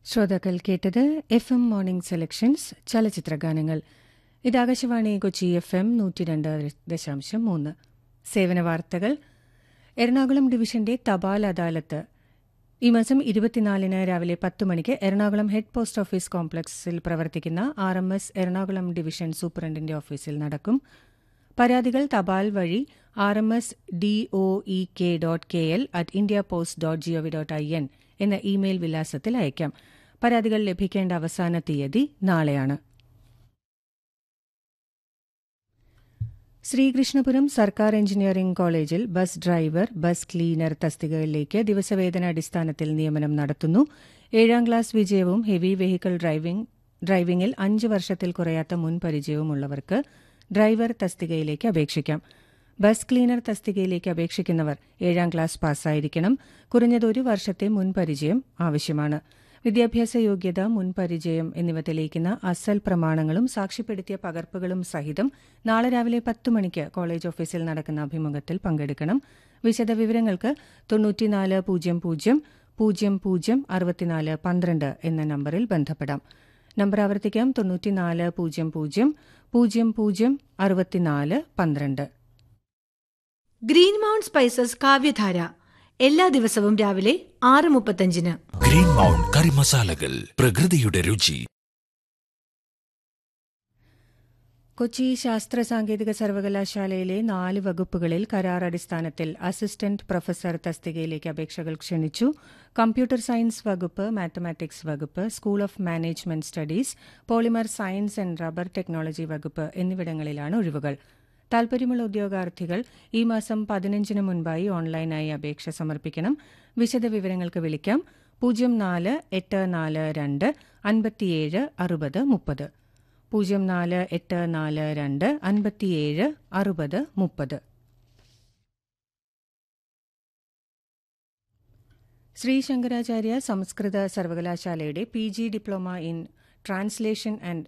ശ്രോതാക്കൾ കേട്ടത് F M morning selections ചലച്ചിത്ര ഗാനങ്ങൾ ഇത് ആകാശവാണി കൊച്ചി എഫ് എം നൂറ്റി രണ്ട് ദശാംശം മൂന്ന് സേവന വാർത്തകൾ എറണാകുളം ഡിവിഷന്റെ തപാൽ അദാലത്ത് ഈ മാസം ഇരുപത്തിനാലിന് രാവിലെ പത്ത് മണിക്ക് എറണാകുളം ഹെഡ് പോസ്റ്റ് ഓഫീസ് കോംപ്ലക്സിൽ പ്രവർത്തിക്കുന്ന R M S Ernakulam division സൂപ്രണ്ടിന്റെ ഓഫീസിൽ നടക്കും പരാതികൾ തപാൽ വഴി R M S D O E K dot K L at India post dot gov dot I N എന്ന ഇമെയിൽ വിലാസത്തിൽ അയക്കാം പരാതികൾ ലഭിക്കേണ്ട അവസാന തീയതി നാളെയാണ് ശ്രീകൃഷ്ണപുരം സർക്കാർ എഞ്ചിനീയറിംഗ് കോളേജിൽ ബസ് ഡ്രൈവർ ബസ് ക്ലീനർ തസ്തികകളിലേക്ക് ദിവസവേതന അടിസ്ഥാനത്തിൽ നിയമനം നടത്തുന്നു ഏഴാം ക്ലാസ് വിജയവും ഹെവി വെഹിക്കിൾ ഡ്രൈവിംഗ് ഡ്രൈവിംഗിൽ അഞ്ച് വർഷത്തിൽ കുറയാത്ത മുൻ പരിചയവുമുള്ളവർക്ക് ഡ്രൈവർ തസ്തികയിലേക്ക് അപേക്ഷിക്കാം ബസ് ക്ലീനർ തസ്തികയിലേക്ക് അപേക്ഷിക്കുന്നവർ ഏഴാം ക്ലാസ് പാസ്സായിരിക്കണം കുറഞ്ഞത് ഒരു വർഷത്തെ മുൻ പരിചയം ആവശ്യമാണ് വിദ്യാഭ്യാസ യോഗ്യത മുൻ പരിചയം എന്നിവ തെളിയിക്കുന്ന അസൽ പ്രമാണങ്ങളും സാക്ഷ്യപ്പെടുത്തിയ പകർപ്പുകളും സഹിതം നാളെ രാവിലെ പത്ത് മണിക്ക് കോളേജ് ഓഫീസിൽ നടക്കുന്ന അഭിമുഖത്തിൽ പങ്കെടുക്കണം വിശദവിവരങ്ങൾക്ക് തൊണ്ണൂറ്റിനാല് പൂജ്യം പൂജ്യം പൂജ്യം പൂജ്യം അറുപത്തിനാല് പന്ത്രണ്ട് എന്ന നമ്പറിൽ ബന്ധപ്പെടാം നമ്പർ ആവർത്തിക്കാം തൊണ്ണൂറ്റിനാല് പൂജ്യം പൂജ്യം പൂജ്യം പൂജ്യം അറുപത്തിനാല് പന്ത്രണ്ട് ഗ്രീൻ മൗണ്ട് സ്പൈസസ് കാവ്യധാര എല്ലാ ദിവസവും രാവിലെ ആറ് മുപ്പത്തഞ്ചിന് ഗ്രീൻ മൗണ്ട് കറി മസാലകൾ പ്രകൃതിയുടെ രുചി കൊച്ചി ശാസ്ത്ര സാങ്കേതിക സർവകലാശാലയിലെ നാല് വകുപ്പുകളിൽ കരാർ അടിസ്ഥാനത്തിൽ അസിസ്റ്റന്റ് പ്രൊഫസർ തസ്തികയിലേക്ക് അപേക്ഷകൾ ക്ഷണിച്ചു കമ്പ്യൂട്ടർ സയൻസ് വകുപ്പ് മാത്തമാറ്റിക്സ് വകുപ്പ് school of management studies polymer science and rubber technology വകുപ്പ് എന്നിവിടങ്ങളിലാണ് ഒഴിവുകൾ താൽപര്യമുള്ള ഉദ്യോഗാർത്ഥികൾ ഈ മാസം പതിനഞ്ചിന് മുൻപായി ഓൺലൈനായി അപേക്ഷ സമർപ്പിക്കണം വിശദവിവരങ്ങൾക്ക് വിളിക്കാം പൂജ്യം നാല് എട്ട് നാല് രണ്ട് അൻപത്തിയേഴ് അറുപത് മുപ്പത് പൂജ്യം നാല് എട്ട് നാല് രണ്ട് അൻപത്തിയേഴ് അറുപത് മുപ്പത് ശ്രീ ശങ്കരാചാര്യ സംസ്കൃത സർവകലാശാലയുടെ P G diploma in translation and